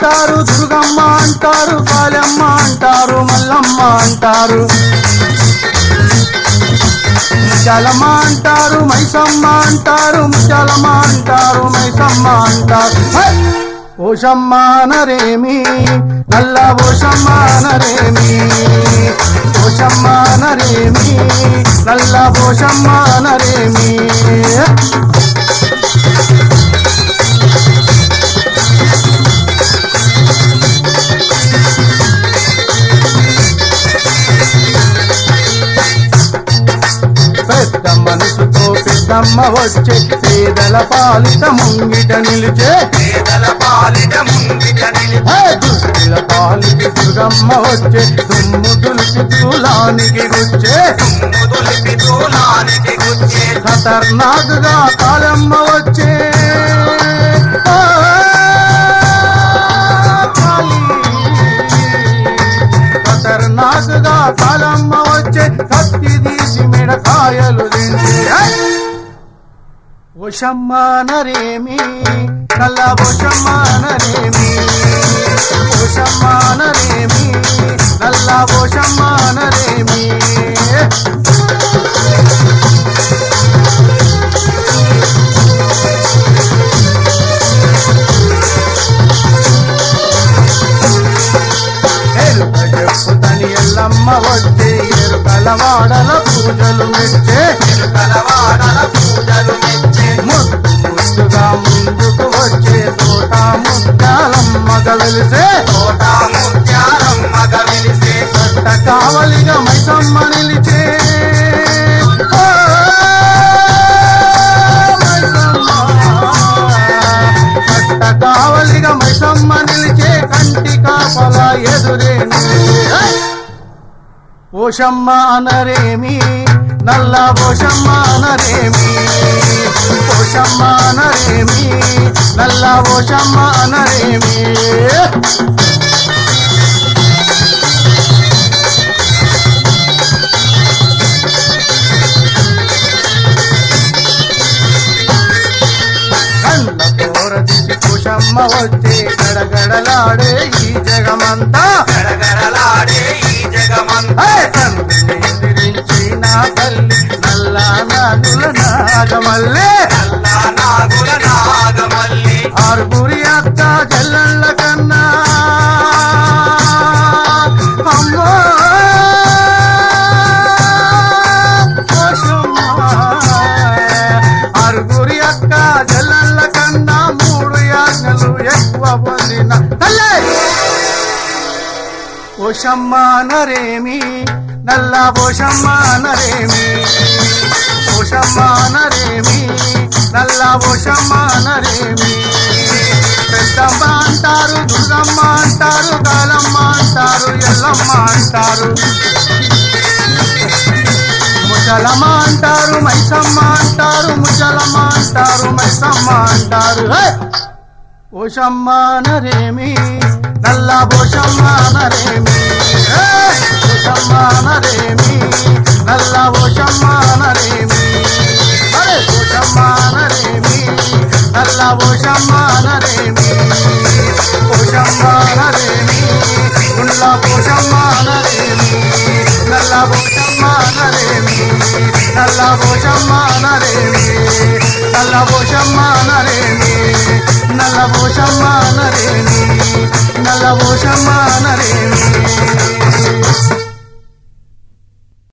అంటారు దుర్గమ్మ అంటారు కాళమ్మ అంటారు మల్లమ్మ అంటారు ముత్యాలమ్మ అంటారు మైసమ్మ అంటారు ముత్యాలమ్మ అంటారు మైసమ్మ అంటారు హై! ఓషమ్మ నరేమి నల్ల ఓషమ్మ నరేమి ఓషమ్మ నరేమి నల్ల ఓషమ్మ నరేమి పెద్ద మనసుతో పెద్దమ్మ వచ్చే పేదల పాలిట ముంగిట నిలిచే పేదల పాలిట ముంగిట నిలిపి హే! దుష్టుల పాలిటి దుర్గమ్మ వచ్చే దుమ్ము దులిపి దూలానికి గుచ్చే తుమ్ము తులిపి దూలానికి గుచ్చే ఖతర్నాక్గా కాలమ్మ వచ్చే ఆ, కాళీ. ఖతర్నాక్గా కాలమ్మ వచ్చే కత్తి తీసి మిడకాయలు దించే హై! ఓషమ్మ నరేమి నల్ల ఓషమ్మ నరేమి ఓషమ్మ నరేమి నల్ల ఓషమ్మ నరేమి ఎరుక చెప్పుతని ఎల్లమ్మ వచ్చే ఎరుకల వాడల పూజలు మెచ్చే కలవాడల పూజలు మెచ్చే ముద్దు ముద్దుగా ముందుకు వచ్చే తోట ముత్యాలమ్మ గలిసే తోట ముత్యాలమ్మ గవిలిసే కట్ట కావలిగా మైసమ్మ నిలిచే ఓ, మైసమ్మ. కట్ట కావలిగా మైసమ్మ నిలిచే కంటి కాపల ఎదురే నిలిచే. ఓషమ్మ అనరేమి నల్ల ఓషమ్మ అనరేమి ఓషమ్మ అనరేమి నల్ల ఓషమ్మ అనరేమి కళ్ళ కోరదిసి కుషమ్మ వచ్చే గడగడలాడే ఈ జగమంతా గడగడలాడే ఈ జగమంతా హే! తండ్రిని ఎదిరించి నా తల్లి నల్ల నాగుల నాగమల్లే నల్ల నాగుల నాగమల్లి ఆరుగురి అక్క చెల్లెళ్ళ కన్నా అమ్మో ఓషమ్మ. ఆరుగురి అక్క చెల్లెళ్ళ కన్నా మూడు యాజ్ఞలు ఎక్కువ పొందిన తల్లే ఓషమ్మ నరేమి నల్ల ఓషమ్మ నరేమి ఓషమ్మ నరేమి నల్ల ఓషమ్మ నరేమి పెద్దమ్మ అంటారు దుర్గమ్మ అంటారు కాలమ్మ అంటారు ఎల్లమ్మ అంటారు ముచ్చలమ్మ అంటారు మైసమ్మ అంటారు ముచ్చలమ్మ అంటారు మైసమ్మ అంటారు హే! ఓషమ్మ నరేమి నల్ల ఓషమ్మ నరేమి హే! ఓషమ్మ నరేమి నల్ల ఓషమ్మ నరేమి అరే ఓషమ్మ నరేమి నల్ల ఓషమ్మ నరేమి ఓషమ్మ నరేమి ఉల్ల ఓషమ్మ నరేమి నల్ల ఓషమ్మ నరేమి నల్ల ఓషమ్మ నరేమి నల్ల ఓషమ్మ నరేమి నల్ల ఓషమ్మ నరేమి నల్ల ఓషమ్మ నరేమి